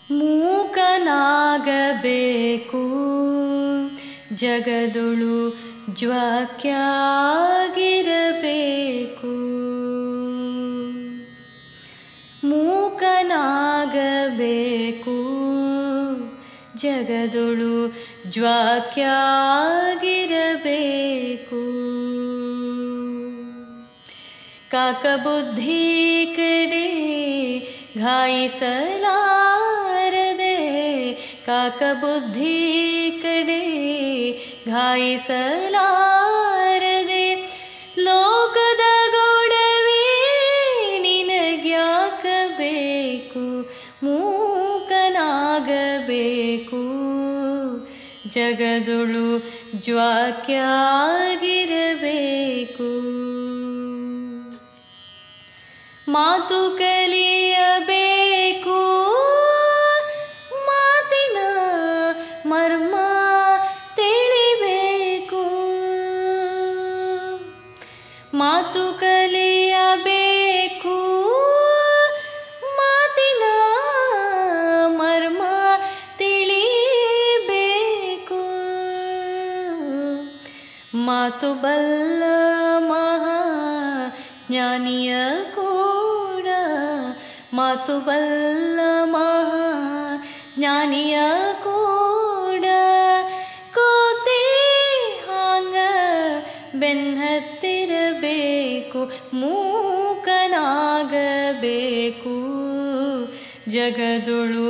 ಮೂಕನಾಗಬೇಕು ಜಗದುಳು ಜ್ವಾಕ್ಯಾಗಿರಬೇಕು ಮೂಕನಾಗಬೇಕು ಜಗದುಳು ಜ್ವಾಕ್ಯಾಗಿರಬೇಕು ಕಾಕಬುದ್ಧಿ ಕಡೆ ಘಾಯಿಸಲಾರದೆ ಕಾಕಬುದ್ಧಿ ಕಡೆ ಘಾಯಿಸಲಾರದೆ ಲೋಕದ ಗೌಡವೇ ನಿನಗ್ಯಾಕಬೇಕು ಮೂಕನಾಗಬೇಕು ಜಗದುಳು ಜ್ವಾಕ್ಯಾಗಿರಬೇಕು ಮಾತು ಕಲಿಯಬೇಕು ಮಾತಿನ ಮರ್ಮ ತಿಳಿಬೇಕು ಮಾತು ಕಲಿಯಬೇಕು ಮಾತಿನ ಮರ್ಮ ತಿಳಿಬೇಕು ಮಾತು ಬಲ್ಲ ಮಹಾ ಜ್ಞಾನಿಯ ಕೂಡ ಮಾತು ಬಲ್ಲ ಮಹಾ ಜ್ಞಾನಿಯ ಕೂಡ ಕೋತೆ ಹಾಂಗ ಬೆನ್ನತ್ತಿರಬೇಕು ಮೂಕನಾಗಬೇಕು ಜಗದುಳು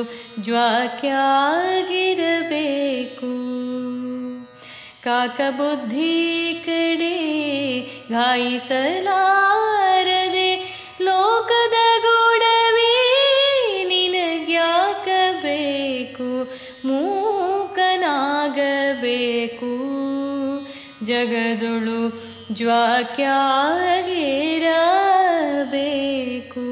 ಜ್ವಾಕ್ಯಾಗಿರಬೇಕು ಕಾಕಬುದ್ಧಿ ಕಡೆ ಘಾಯಿಸಲಾರದೆ ಲೋಕದ ಗೂಡವೇ ನಿನಗ್ಯಾಕಬೇಕು ಮೂಕನಾಗಬೇಕು ಜಗದುಳು ಜ್ವಾಕ್ಯಾಗಿರಬೇಕು